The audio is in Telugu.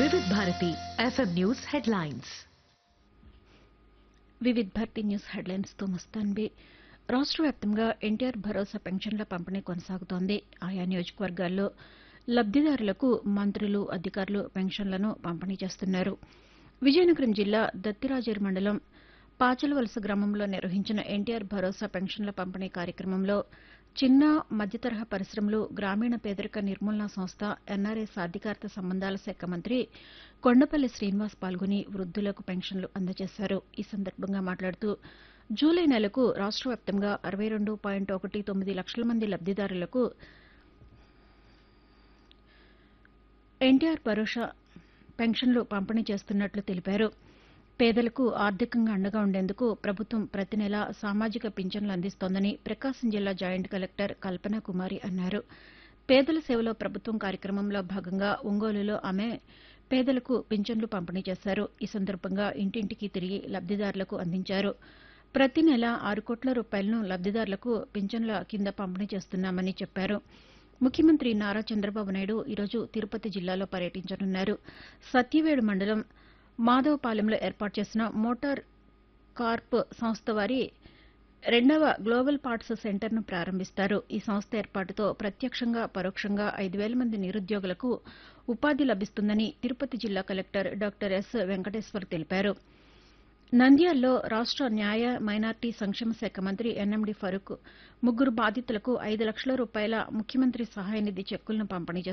వివిధ Bharati FM news headlines Vividh Bharati news హెడ్లైన్స్తో మస్తాన్బి రాష్ట్ర వ్యాప్తంగా ఎన్టీఆర్ భరోసా పెన్షన్ల పంపిణీ కొనసాగుతోంది ఆయా నియోజకవర్గాల్లో లబ్దిదారులకు మంత్రులు అధికారులు పెన్షన్లను పంపిణీ చేస్తున్నారు విజయనగరం జిల్లా దత్తిరాజేరు మండలం పాచలవలస గ్రామంలో నిర్వహించిన ఎన్టీఆర్ భరోసా పెన్షన్ల పంపిణీ కార్యక్రమంలో చిన్న మధ్యతరహా పరిశ్రమలు గ్రామీణ పేదరిక నిర్మూలన సంస్థ ఎన్ఆర్ఐ సాధికారత సంబంధాల శాఖ మంత్రి కొండపల్లి శ్రీనివాస్ పాల్గొని వృద్దులకు పెన్షన్లు అందజేశారు ఈ సందర్భంగా మాట్లాడుతూ జూలై నెలకు రాష్ట్ర వ్యాప్తంగా అరవై రెండు పాయింట్ ఒకటి తొమ్మిది లక్షల మంది లబ్దిదారులకు ఎన్టీఆర్ భరోసా పెన్షన్లు పంపిణీ చేస్తున్నట్లు తెలిపారు పేదలకు ఆర్థికంగా అండగా ఉండేందుకు ప్రభుత్వం ప్రతి నెలా సామాజిక పింఛన్లు అందిస్తోందని ప్రకాశం జిల్లా జాయింట్ కలెక్టర్ కల్పనా కుమారి అన్నారు పేదల సేవలో ప్రభుత్వం కార్యక్రమంలో భాగంగా ఒంగోలులో ఆమె పేదలకు పింఛన్లు పంపిణీ చేశారు ఈ సందర్భంగా ఇంటింటికి తిరిగి లబ్దిదారులకు అందించారు ప్రతి నెల ఆరు కోట్ల రూపాయలను లబ్దిదారులకు పింఛన్ల కింద పంపిణీ చేస్తున్నామని చెప్పారు ముఖ్యమంత్రి నారా చంద్రబాబు నాయుడు ఈరోజు తిరుపతి జిల్లాలో పర్యటించనున్నారు సత్యవేడు మండలం మాధవపాలెంలో ఏర్పాటు చేసిన మోటార్ కార్ప్ సంస్థ వారి రెండవ గ్లోబల్ పార్ట్స్ సెంటర్ను ప్రారంభిస్తారు ఈ సంస్థ ఏర్పాటుతో ప్రత్యక్షంగా పరోక్షంగా ఐదు వేల మంది నిరుద్యోగులకు ఉపాధి లభిస్తుందని తిరుపతి జిల్లా కలెక్టర్ డాక్టర్ ఎస్ వెంకటేశ్వర్ తెలిపారు నంద్యాలలో రాష్ట న్యాయ మైనార్టీ సంక్షేమ శాఖ మంత్రి ఎన్ఎండి ఫరూక్ ముగ్గురు బాధితులకు ఐదు లక్షల రూపాయల ముఖ్యమంత్రి సహాయ నిధి చెక్కులను పంపిణీ చేశారు